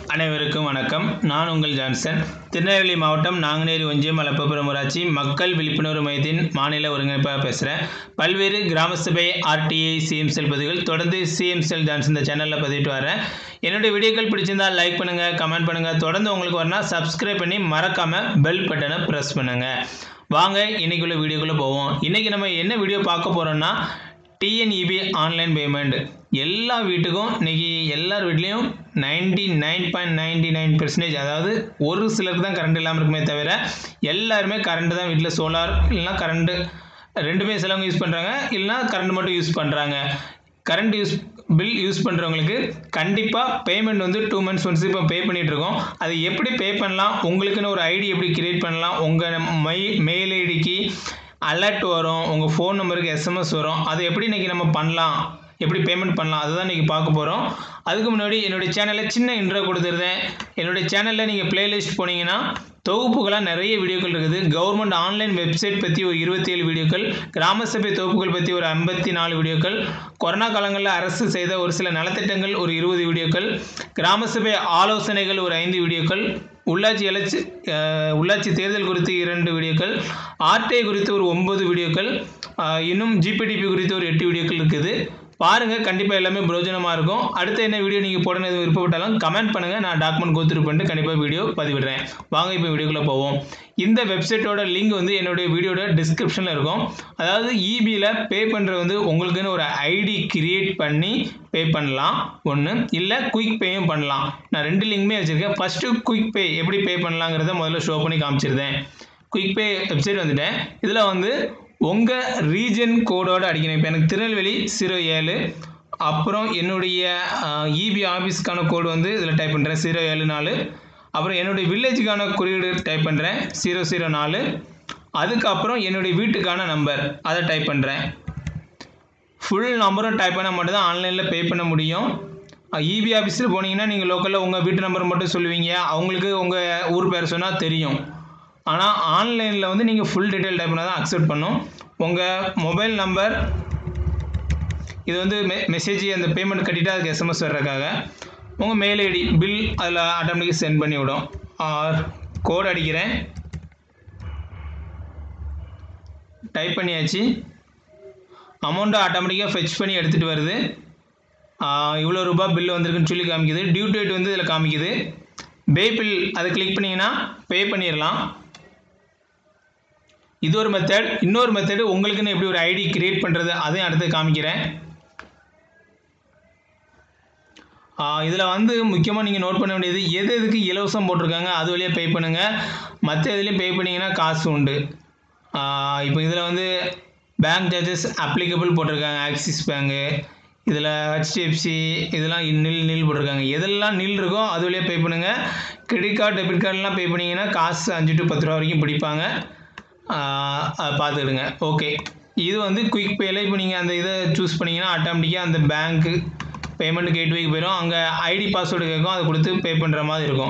அனைவருக்கும் வணக்கம் நான் உங்கள் ஜான்சன் திருநெல்வேலி மாவட்டம் நாங்குநேரி ஒன்றியம் மலப்புப்புறம் ஊராட்சி மக்கள் விழிப்புணர்வு மையத்தின் மாநில ஒருங்கிணைப்பாக பேசுகிறேன் பல்வேறு கிராம சபை ஆர்டிஐ சிஎம்செல் பதிவுகள் தொடர்ந்து சிஎம்செல் ஜான்சன் இந்த சேனலில் பதிவிட்டு வரேன் என்னுடைய வீடியோக்கள் பிடிச்சிருந்தால் லைக் பண்ணுங்கள் கமெண்ட் பண்ணுங்கள் தொடர்ந்து உங்களுக்கு வரணும் சப்ஸ்கிரைப் பண்ணி மறக்காமல் பெல் பட்டனை ப்ரெஸ் பண்ணுங்கள் வாங்க இன்னைக்குள்ள வீடியோக்குள்ளே போவோம் இன்றைக்கி நம்ம என்ன வீடியோ பார்க்க போகிறோம்னா டிஎன்இபி ஆன்லைன் பேமெண்ட் எல்லா வீட்டுக்கும் இன்னைக்கு எல்லார் வீட்லேயும் ninety nine point ninety nine percentage அதாவது ஒரு சிலருக்கு தான் கரண்ட் இல்லாமல் இருக்குமே தவிர எல்லாருமே கரண்ட் தான் வீட்டில் சோலார் இல்லைனா கரண்ட்டு ரெண்டுமே சிலவங்க யூஸ் பண்ணுறாங்க இல்லைனா கரண்ட் மட்டும் யூஸ் பண்ணுறாங்க கரண்ட் யூஸ் பில் யூஸ் பண்ணுறவங்களுக்கு கண்டிப்பாக பேமெண்ட் வந்து டூ மந்த்ஸ் ஒன்ஸ் இப்போ பே பண்ணிகிட்ருக்கோம் அது எப்படி பே பண்ணலாம் உங்களுக்குன்னு ஒரு ஐடி எப்படி கிரியேட் பண்ணலாம் உங்கள் மை மெயில் ஐடிக்கு அலர்ட் வரும் உங்கள் ஃபோன் நம்பருக்கு எஸ்எம்எஸ் வரும் அதை எப்படி இன்றைக்கி நம்ம பண்ணலாம் எப்படி பேமெண்ட் பண்ணலாம் அதுதான் இன்றைக்கி பார்க்க போகிறோம் அதுக்கு முன்னாடி என்னுடைய சேனலில் சின்ன இன்ட்ரோ கொடுத்துருந்தேன் என்னுடைய சேனலில் நீங்கள் பிளேலிஸ்ட் போனீங்கன்னா தொகுப்புகளாக நிறைய வீடியோக்கள் இருக்குது கவர்மெண்ட் ஆன்லைன் வெப்சைட் பற்றி ஒரு இருபத்தேழு வீடியோக்கள் கிராம சபை தொகுப்புகள் பற்றி ஒரு ஐம்பத்தி நாலு வீடியோக்கள் கொரோனா காலங்களில் அரசு செய்த ஒரு சில நலத்திட்டங்கள் ஒரு இருபது வீடியோக்கள் கிராம சபை ஆலோசனைகள் ஒரு ஐந்து வீடியோக்கள் உள்ளாட்சி எலட்சி அஹ், உள்ளாட்சி தேர்தல் குறித்து இரண்டு வீடியோக்கள் ஆர்டிஐ குறித்து ஒரு ஒன்பது வீடியோக்கள் அஹ், இன்னும் ஜிபிடிபி குறித்து ஒரு எட்டு வீடியோக்கள் இருக்குது பாருங்கள் கண்டிப்பாக எல்லாமே பிரயோஜனமாக இருக்கும் அடுத்த என்ன வீடியோ நீங்கள் போடணும் எதுவும் விருப்பப்பட்டாலும் கமெண்ட் பண்ணுங்கள் நான் டாக்குமெண்ட் கோத்ரூ பண்ணிட்டு கண்டிப்பாக வீடியோ பதிவிடுறேன் வாங்க இப்போ வீடியோக்குள்ளே போவோம் இந்த வெப்சைட்டோட லிங்க் வந்து என்னுடைய வீடியோட டிஸ்கிரிப்ஷனில் இருக்கும் அதாவது இபியில் பே பண்ணுறது வந்து உங்களுக்குன்னு ஒரு ஐடி கிரியேட் பண்ணி பே பண்ணலாம் ஒன்று இல்லை குயிக் பேயும் பண்ணலாம் நான் ரெண்டு லிங்க்குமே வச்சுருக்கேன் ஃபஸ்ட்டு குயிக் பே எப்படி பே பண்ணலாங்கிறத முதல்ல ஷோ பண்ணி காமிச்சிருந்தேன் குயிக் பே வெப்சைட் வந்துட்டேன் இதில் வந்து உங்கள் ரீஜன் கோடோட அடிக்கணும் இப்போ எனக்கு திருநெல்வேலி ஜீரோ ஏழு அப்புறம் என்னுடைய இபி ஆஃபீஸ்க்கான கோடு வந்து இதில் டைப் பண்ணுறேன் ஜீரோ ஏழு நாலு அப்புறம் என்னுடைய வில்லேஜுக்கான குறியீடு டைப் பண்ணுறேன் ஜீரோ ஜீரோ நாலு அதுக்கப்புறம் என்னுடைய வீட்டுக்கான நம்பர் அதை டைப் பண்ணுறேன் ஃபுல் நம்பரும் டைப் பண்ணால் மட்டும் தான் ஆன்லைனில் பே பண்ண முடியும் இபி ஆஃபீஸில் போனீங்கன்னா நீங்கள் லோக்கலில் உங்கள் வீட்டு நம்பர் மட்டும் சொல்லுவீங்க அவங்களுக்கு உங்கள் ஊர் பேர் சொன்னால் தெரியும் ஆனால் ஆன்லைனில் வந்து நீங்கள் ஃபுல் டீட்டெயில் டைப் பண்ணால் தான் அக்செப்ட் பண்ணும் உங்கள் மொபைல் நம்பர் இது வந்து மெ மெசேஜ் அந்த பேமெண்ட் கட்டிட்டு அதுக்கு எஸ்எம்எஸ் வர்றதுக்காக உங்கள் மெயில் ஐடி பில் அதில் ஆட்டோமேட்டிக்காக சென்ட் பண்ணி விடும் ஆர் கோட் அடிக்கிறேன் டைப் பண்ணியாச்சு அமௌண்ட்டை ஆட்டோமேட்டிக்காக ஃபெச் பண்ணி எடுத்துகிட்டு வருது ஆஹ் இவ்வளோ ரூபாய் பில் வந்திருக்குன்னு சொல்லி காமிக்குது டியூ டேட் வந்து இதில் காமிக்குது பே பில் அதை கிளிக் பண்ணிங்கன்னா பே பண்ணிடலாம் இது ஒரு மெத்தட் இன்னொரு மெத்தடு உங்களுக்குன்னு எப்படி ஒரு ஐடி கிரியேட் பண்ணுறது அதையும் அடுத்து காமிக்கிறேன் இதில் வந்து முக்கியமாக நீங்கள் நோட் பண்ண வேண்டியது எது எதுக்கு இலவசம் போட்டிருக்காங்க அது வழியாக பே பண்ணுங்கள் மற்ற இதுலேயும் பே பண்ணிங்கன்னா காசு உண்டு இப்போ இதில் வந்து பேங்க் சார்ஜஸ் அப்ளிகபிள் போட்டிருக்காங்க ஆக்சிஸ் பேங்கு இதில் ஹெச்டிஎஃப்சி இதெல்லாம் நில் நில் போட்டிருக்காங்க எதெல்லாம் நில் இருக்கோ அது வழியாக பே பண்ணுங்கள் கிரெடிட் கார்டு டெபிட் கார்டெலாம் பே பண்ணிங்கன்னா காசு அஞ்சு டு பத்து ரூபா வரைக்கும் பிடிப்பாங்க ஆஹ் அதை பார்த்துக்கிடுங்க ஓகே இது வந்து குயிக் பேல இப்போ நீங்கள் அந்த இதை சூஸ் பண்ணிங்கன்னா ஆட்டோமேட்டிக்காக அந்த பேங்க்கு பேமெண்ட் கேட்வேக்கு போயிடும் அங்கே ஐடி பாஸ்வேர்டு கேட்கும் அதை கொடுத்து பே பண்ணுற மாதிரி இருக்கும்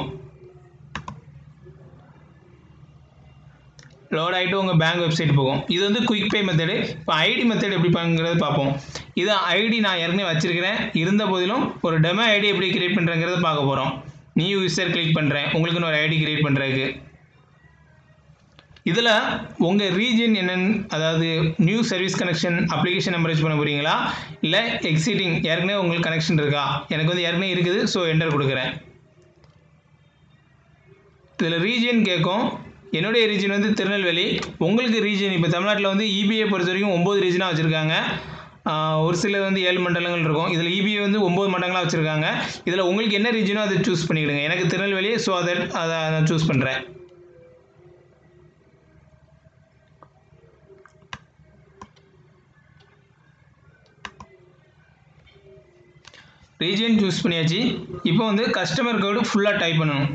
லோட் ஆகிட்டு உங்கள் பேங்க் வெப்சைட் போகும் இது வந்து குயிக் பே மெத்தடு இப்போ ஐடி மெத்தட் எப்படி பண்ணுங்கிறது பார்ப்போம் இது ஐடி நான் ஏற்கனவே வச்சுருக்கிறேன் இருந்த போதிலும் ஒரு டெமோ ஐடி எப்படி கிரியேட் பண்ணுறேங்கிறத பார்க்க போகிறோம் நியூ யூசர் கிளிக் பண்ணுறேன் உங்களுக்குன்னு ஒரு ஐடி கிரியேட் பண்ணுறதுக்கு இதில் உங்கள் ரீஜன் என்னன்னு அதாவது new service connection application number use பண்ண போகிறீங்களா இல்லை எக்ஸிட்டிங் ஏற்கனவே உங்களுக்கு கனெக்ஷன் இருக்கா எனக்கு வந்து ஏற்கனவே இருக்குது ஸோ என்டர் கொடுக்குறேன் இதில் ரீஜன் கேட்கும் என்னுடைய ரீஜன் வந்து திருநெல்வேலி உங்களுக்கு ரீஜன் இப்போ தமிழ்நாட்டில் வந்து இபிஐ பொறுத்த வரைக்கும் ஒம்பது ரீஜனாக வச்சுருக்காங்க ஒரு சில வந்து ஏழு மண்டலங்கள் இருக்கும் இதில் இபிஐ வந்து ஒம்பது மண்டலங்களாக வச்சுருக்காங்க இதில் உங்களுக்கு என்ன ரீஜனோ அதை சூஸ் பண்ணிக்கிடுங்க எனக்கு திருநெல்வேலி ஸோ அதை அதை நான் சூஸ் பண்ணுறேன் ரீஜன் சூஸ் பண்ணியாச்சு இப்போ வந்து கஸ்டமர் கோடு ஃபுல்லாக டைப் பண்ணணும்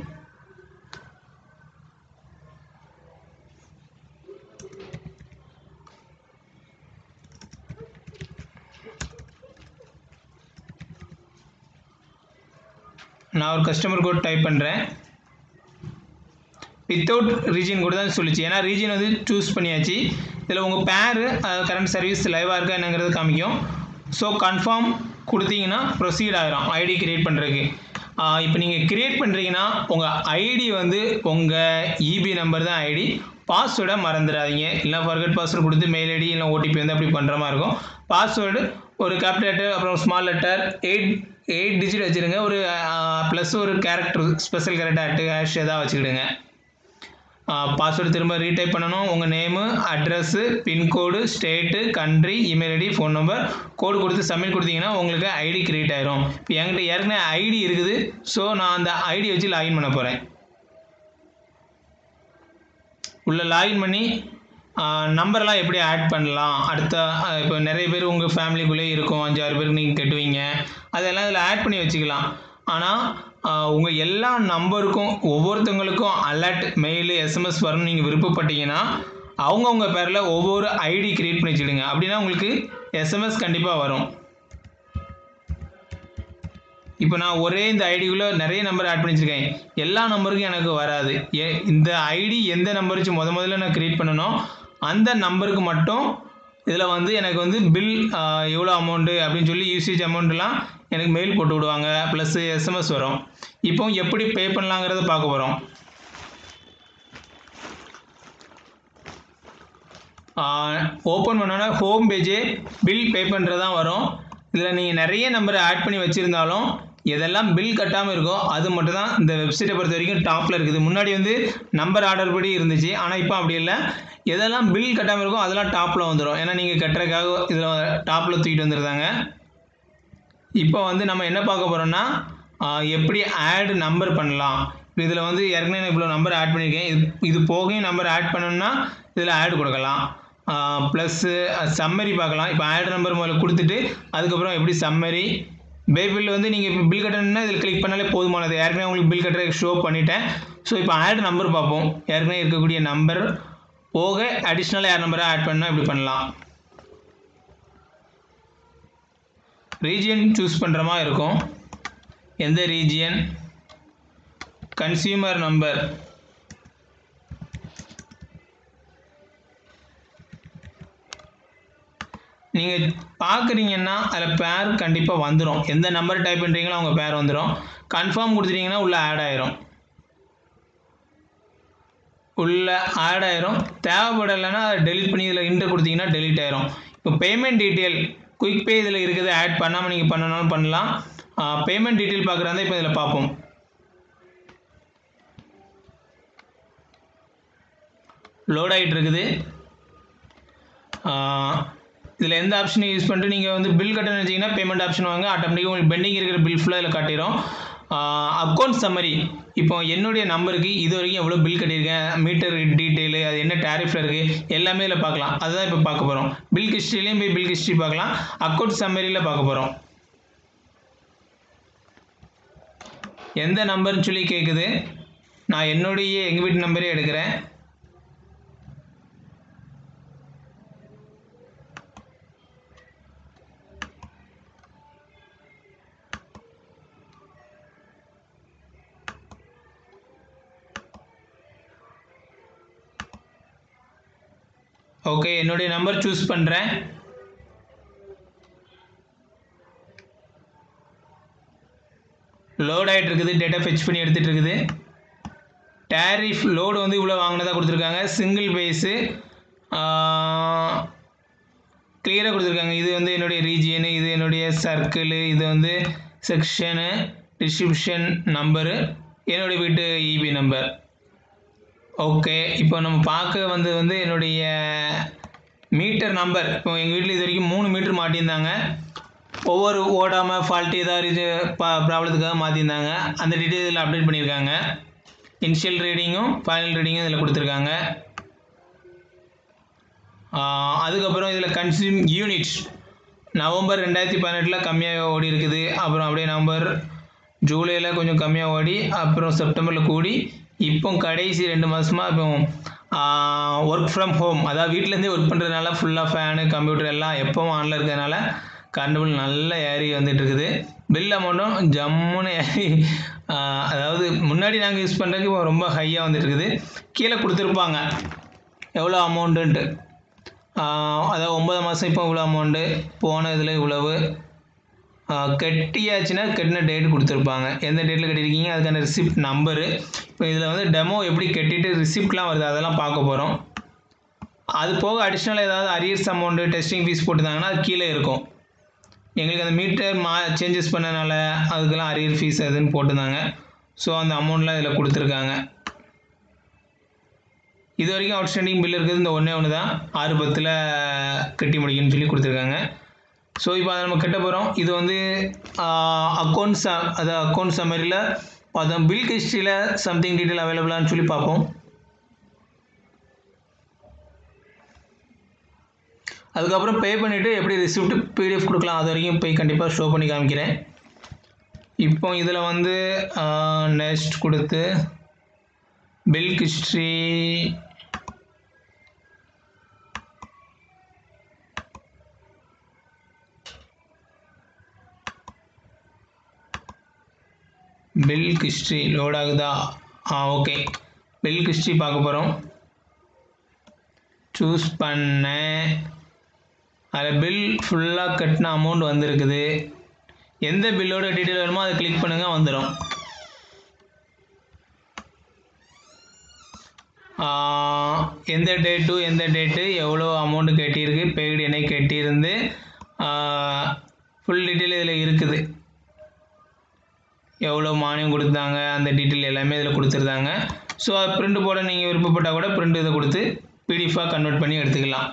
நான் ஒரு கஸ்டமர் கோட் டைப் பண்ணுறேன் வித்தவுட் ரீஜன் கூட தான் சொல்லிச்சு ஏன்னா ரீஜன் வந்து சூஸ் பண்ணியாச்சு இதில் உங்கள் பேர் கரண்ட் சர்வீஸ் லைவாக இருக்கா என்னங்கிறது காமிக்கும் ஸோ கன்ஃபார்ம் கொடுத்தீங்கன்னா ப்ரொசீட் ஆகிரும் ஐடி கிரியேட் பண்ணுறதுக்கு இப்போ நீங்கள் கிரியேட் பண்ணுறீங்கன்னா உங்கள் ஐடி வந்து உங்கள் இபி நம்பர் தான் ஐடி பாஸ்வேர்டை மறந்துடாதீங்க இல்லை ஃபர்கட் பாஸ்வேர்டு கொடுத்து மெயில் ஐடி இல்லை ஓடிபி வந்து அப்படி பண்ணுற மாதிரி இருக்கும் பாஸ்வேர்டு ஒரு கேபிட்டல் லெட்டர் அப்புறம் small letter eight eight digit வச்சுருங்க ஒரு ப்ளஸ் ஒரு கேரக்டர் ஸ்பெஷல் கேரக்டர் ஹேஷ் எதாவது வச்சுக்கிடுங்க பாஸ்வேர்டு திரும்ப ரீடைப் பண்ணணும் உங்கள் name address pincode state country email ID phone number code கொடுத்து சப்மிட் கொடுத்தீங்கன்னா உங்களுக்கு ஐடி கிரியேட் ஆயிரும் இப்போ என்கிட்ட ஏற்கனவே ஐடி இருக்குது ஸோ நான் அந்த ஐடி வச்சு லாகின் பண்ண போகிறேன் உள்ள லாகின் பண்ணி நம்பர்லாம் எப்படி ஆட் பண்ணலாம் அடுத்த இப்போ நிறைய பேர் உங்கள் ஃபேமிலிக்குள்ளே இருக்கும் அஞ்சாறு பேருக்கு நீங்கள் கட்டுவீங்க அதெல்லாம் இதில் ஆட் பண்ணி வச்சுக்கலாம் ஆனால் உங்கள் எல்லா நம்பருக்கும் ஒவ்வொருத்தவங்களுக்கும் அலர்ட் மெயில் எஸ்எம்எஸ் வரணும்னு நீங்கள் விருப்பப்பட்டீங்கன்னா அவங்கவுங்க பேரில் ஒவ்வொரு ஐடி க்ரியேட் பண்ணி வச்சுடுங்க அப்படின்னா உங்களுக்கு எஸ்எம்எஸ் கண்டிப்பாக வரும் இப்போ நான் ஒரே இந்த ஐடிக்குள்ளே நிறைய நம்பர் ஆட் பண்ணி வச்சுருக்கேன் எல்லா நம்பருக்கும் எனக்கு வராது ஏ இந்த ஐடி எந்த நம்பர் வச்சு முத முதல்ல நான் க்ரியேட் பண்ணணும் அந்த நம்பருக்கு மட்டும் இதில் வந்து எனக்கு வந்து பில் எவ்வளோ அமௌண்ட்டு அப்படின்னு சொல்லி யூசேஜ் அமௌண்ட்லாம் எனக்கு மெயில் போட்டு விடுவாங்க ப்ளஸ் எஸ்எம்எஸ் வரும் இப்போ எப்படி பே பண்ணலாங்கிறத பார்க்க போகிறோம் ஓப்பன் பண்ணோன்னா ஹோம் பேஜே பில் பே பண்ணுறது வரும் இதில் நீங்கள் நிறைய நம்பரை ஆட் பண்ணி வச்சுருந்தாலும் எதெல்லாம் பில் கட்டாமல் இருக்கோ அது மட்டும் தான் இந்த வெப்சைட்டை பொறுத்த வரைக்கும் டாப்பில் இருக்குது முன்னாடி வந்து நம்பர் ஆர்டர் படி இருந்துச்சு ஆனால் இப்போ அப்படி இல்லை எதெல்லாம் பில் கட்டாமல் இருக்கோ அதெல்லாம் டாப்பில் வந்துடும் ஏன்னா நீங்கள் கட்டுறதுக்காக இதில் டாப்பில் தூக்கிட்டு வந்துருந்தாங்க இப்போ வந்து நம்ம என்ன பார்க்க போகிறோம்னா எப்படி ஆட் நம்பர் பண்ணலாம் இப்போ இதில் வந்து ஏற்கனவே நான் இவ்வளோ நம்பர் ஆட் பண்ணியிருக்கேன் இது இது போகையும் நம்பர் ஆட் பண்ணணும்னா இதில் ஆட் கொடுக்கலாம் ப்ளஸ்ஸு சம்மரி பார்க்கலாம் இப்போ ஆட் நம்பர் முதல்ல கொடுத்துட்டு அதுக்கப்புறம் எப்படி சம்மரி பேபிள் வந்து நீங்கள் இப்போ பில் கட்டணும்னா இதில் கிளிக் பண்ணாலே போதுமானது ஏற்கனவே உங்களுக்கு பில் கட்டுற ஷோ பண்ணிட்டேன் ஸோ இப்போ ஆட் நம்பர் பார்ப்போம் ஏற்கனவே இருக்கக்கூடிய நம்பர் போக அடிஷ்னலாக யார் நம்பராக ஆட் பண்ணால் இப்படி பண்ணலாம் ரீஜியன் சூஸ் பண்ணுற மாதிரி இருக்கும் எந்த ரீஜியன் கன்சியூமர் நம்பர் நீங்கள் பார்க்குறீங்கன்னா அதில் பேர் கண்டிப்பாக வந்துடும் எந்த நம்பர் டைப் பண்ணுறீங்களோ அவங்க பேர் வந்துடும் கன்ஃபார்ம் கொடுத்துட்டீங்கன்னா உள்ளே ஆட் ஆயிரும் உள்ளே ஆட் ஆயிரும் தேவைப்படலைன்னா அதை டெலிட் பண்ணி இதில் இன்டர் கொடுத்தீங்கன்னா டெலிட் ஆயிரும் இப்போ பேமெண்ட் டீட்டெயில் குயிக் பே இதில் இருக்குது ஆட் பண்ணாமல் நீங்கள் பண்ணனாலும் பண்ணலாம் பேமெண்ட் டீட்டெயில் பார்க்குறாங்க இப்போ இதில் பார்ப்போம் லோட் ஆகிட்டு இருக்குது இதில் எந்த ஆப்ஷனை யூஸ் பண்ணிட்டு நீங்கள் வந்து பில் கட்டணும் வச்சிங்கன்னா பேமெண்ட் ஆப்ஷன் வாங்க ஆட்டோமேட்டிக்காக உங்களுக்கு பெண்டிங் இருக்கிற பில் ஃபுல்லாக இதில் காட்டிடும் அக்கௌண்ட் சம்மரி இப்போ என்னுடைய நம்பருக்கு இது வரைக்கும் எவ்வளோ பில் கட்டியிருக்கேன் மீட்டர் டீட்டெயிலு அது என்ன டேரிஃபில் இருக்குது எல்லாமே இதில் பார்க்கலாம் அதுதான் இப்போ பார்க்க போகிறோம் பில் ஹிஸ்ட்ரிலையும் போய் பில் ஹிஸ்ட்ரி பார்க்கலாம் அக்கௌண்ட் சம்மரியில் பார்க்க போகிறோம் எந்த நம்பர்னு சொல்லி கேட்குது நான் என்னுடைய எங்கள் வீட்டு நம்பரே எடுக்கிறேன் ஓகே என்னுடைய நம்பர் சூஸ் பண்ணுறேன் லோட் ஆகிட்டு இருக்குது டேட்டா ஃபெச் பண்ணி எடுத்துகிட்டு இருக்குது டேரிஃப் லோடு வந்து இவ்வளோ வாங்கினதாக கொடுத்துருக்காங்க சிங்கிள் பேஸு கிளியராக கொடுத்துருக்காங்க இது வந்து என்னுடைய ரீஜியனு இது என்னுடைய சர்க்கிளு இது வந்து செக்ஷனு டிஸ்ட்ரிபியூஷன் நம்பரு என்னுடைய வீட்டு இபி நம்பர் ஓகே இப்போ நம்ம பார்க்க வந்து வந்து என்னுடைய மீட்டர் நம்பர் இப்போ எங்கள் வீட்டில் இது வரைக்கும் மூணு மீட்டர் மாட்டியிருந்தாங்க ஒவ்வொரு ஓடாமல் ஃபால்ட்டு ஏதாவது இது பா ப்ராப்ளத்துக்காக மாற்றிருந்தாங்க அந்த டீட்டெயில் இதில் அப்டேட் பண்ணியிருக்காங்க இனிஷியல் ரீடிங்கும் ஃபைனல் ரீடிங்கும் இதில் கொடுத்துருக்காங்க அதுக்கப்புறம் இதில் கன்சியூம் யூனிட் நவம்பர் ரெண்டாயிரத்தி பதினெட்டில் கம்மியாக ஓடி இருக்குது அப்புறம் அப்படியே நவம்பர் ஜூலையில் கொஞ்சம் கம்மியாக ஓடி அப்புறம் செப்டம்பரில் கூடி இப்போ கடைசி ரெண்டு மாதமாக இப்போ ஒர்க் ஃப்ரம் ஹோம் அதாவது வீட்டிலேருந்தே ஒர்க் பண்ணுறதுனால ஃபுல்லாக ஃபேனு கம்ப்யூட்டர் எல்லாம் எப்போவும் ஆனில் இருக்கிறதுனால கரண்ட் பில் நல்லா ஏறி வந்துட்டு இருக்குது பில் அமௌண்ட்டும் ஜம்முன்னு ஏறி அதாவது முன்னாடி நாங்கள் யூஸ் பண்ணுறதுக்கு இப்போ ரொம்ப ஹையாக வந்துட்டு இருக்குது கீழே கொடுத்துருப்பாங்க எவ்வளோ அமௌண்ட்டுன்ட்டு அதாவது ஒம்பது மாதம் இப்போ இவ்வளோ அமௌண்ட்டு போன இதில் இவ்வளவு கட்டியாச்சுன்னா கட்டின டேட் கொடுத்துருப்பாங்க எந்த டேட்டில் கட்டியிருக்கீங்க அதுக்கான ரிசிப்ட் நம்பரு இப்போ இதில் வந்து டெமோ எப்படி கட்டிட்டு ரிசிப்ட்லாம் வருது அதெல்லாம் பார்க்க போகிறோம் அது போக அடிஷ்னல் ஏதாவது அரியர்ஸ் அமௌண்ட்டு டெஸ்டிங் ஃபீஸ் போட்டுருந்தாங்கன்னா அது கீழே இருக்கும் எங்களுக்கு அந்த மீட்டர் மா சேஞ்சஸ் பண்ணனால அதுக்கெல்லாம் அரியர் ஃபீஸ் அதுன்னு போட்டிருந்தாங்க ஸோ அந்த அமௌண்ட்லாம் இதில் கொடுத்துருக்காங்க இது வரைக்கும் அவுட்ஸ்டாண்டிங் பில் இருக்குது இந்த ஒன்றே ஒன்று தான் ஆறு பத்தில் கட்டி முடிக்கணும்னு சொல்லி கொடுத்துருக்காங்க ஸோ இப்போ அதை நம்ம கட்ட போகிறோம் இது வந்து அக்கௌண்ட்ஸ் அது அக்கௌண்ட் சம்மரியில் பார்த்தோம் பில் ஹிஸ்ட்ரியில் சம்திங் டீட்டெயில் அவைலபிளான்னு சொல்லி பார்ப்போம் அதுக்கப்புறம் பே பண்ணிவிட்டு எப்படி ரிசிப்ட் பிடிஎஃப் கொடுக்கலாம் அது வரைக்கும் போய் கண்டிப்பாக ஷோ பண்ணி காமிக்கிறேன் இப்போ இதில் வந்து நெக்ஸ்ட் கொடுத்து bill history bill history load ஆகுதா ஆ ஓகே பில் ஹிஸ்ட்ரி பார்க்க போகிறோம் சூஸ் பண்ணேன் அதில் பில் ஃபுல்லாக கட்டின அமௌண்ட் வந்திருக்குது எந்த பில்லோட டீட்டெயில் வேணுமோ அதை கிளிக் பண்ணுங்கள் வந்துடும் எந்த டேட்டு எந்த டேட்டு எவ்வளோ அமௌண்ட்டு கட்டியிருக்கு பெய்டு என்னை கட்டியிருந்து ஃபுல் டீட்டெயில் இதில் இருக்குது எவ்வளோ மானியம் கொடுத்தாங்க அந்த டீட்டெயில் எல்லாமே இதில் கொடுத்துருந்தாங்க ஸோ அது ப்ரிண்ட் போட நீங்கள் விருப்பப்பட்டால் கூட ப்ரிண்ட் இதை கொடுத்து பிடிஎஃபாக கன்வெர்ட் பண்ணி எடுத்துக்கலாம்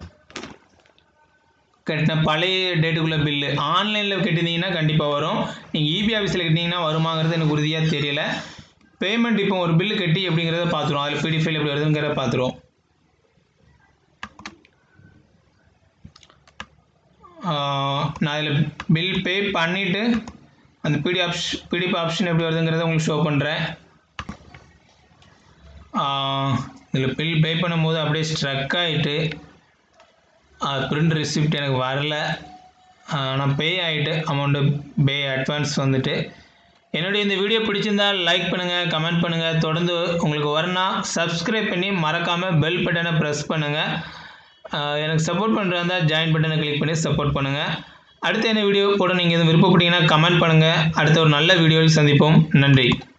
கட்டின பழைய டேட்டுக்குள்ளே பில்லு ஆன்லைனில் கட்டியிருந்தீங்கன்னா கண்டிப்பாக வரும் நீங்கள் இபி ஆஃபீஸில் கட்டினீங்கன்னா வருமாங்கிறது எனக்கு உறுதியாக தெரியல பேமெண்ட் இப்போ ஒரு பில்லு கட்டி எப்படிங்கிறத பார்த்துருவோம் அதில் பிடிஎஃப்ல எப்படி வருதுங்கிறத பார்த்துருவோம் நான் இதில் பில் பே பண்ணிவிட்டு அந்த பிடி ஆப்ஷ் பிடிஎஃப் ஆப்ஷன் எப்படி வருதுங்கிறத உங்களுக்கு ஷோ பண்ணுறேன் இதில் பில் பே பண்ணும்போது அப்படியே ஸ்ட்ரக் ஆகிட்டு பிரிண்ட் ரிசிப்ட் எனக்கு வரல நான் பே ஆகிட்டு அமௌண்ட்டு பே அட்வான்ஸ் வந்துட்டு என்னுடைய இந்த வீடியோ பிடிச்சிருந்தால் லைக் பண்ணுங்கள் கமெண்ட் பண்ணுங்கள் தொடர்ந்து உங்களுக்கு வரனா சப்ஸ்கிரைப் பண்ணி மறக்காமல் பெல் பட்டனை ப்ரெஸ் பண்ணுங்கள் எனக்கு சப்போர்ட் பண்ணுறதா ஜாயின் பட்டனை கிளிக் பண்ணி சப்போர்ட் பண்ணுங்கள் அடுத்த என்ன வீடியோ போட நீங்கள் எதுவும் விருப்பப்பட்டீங்கன்னா கமெண்ட் பண்ணுங்கள் அடுத்த ஒரு நல்ல வீடியோவில் சந்திப்போம் நன்றி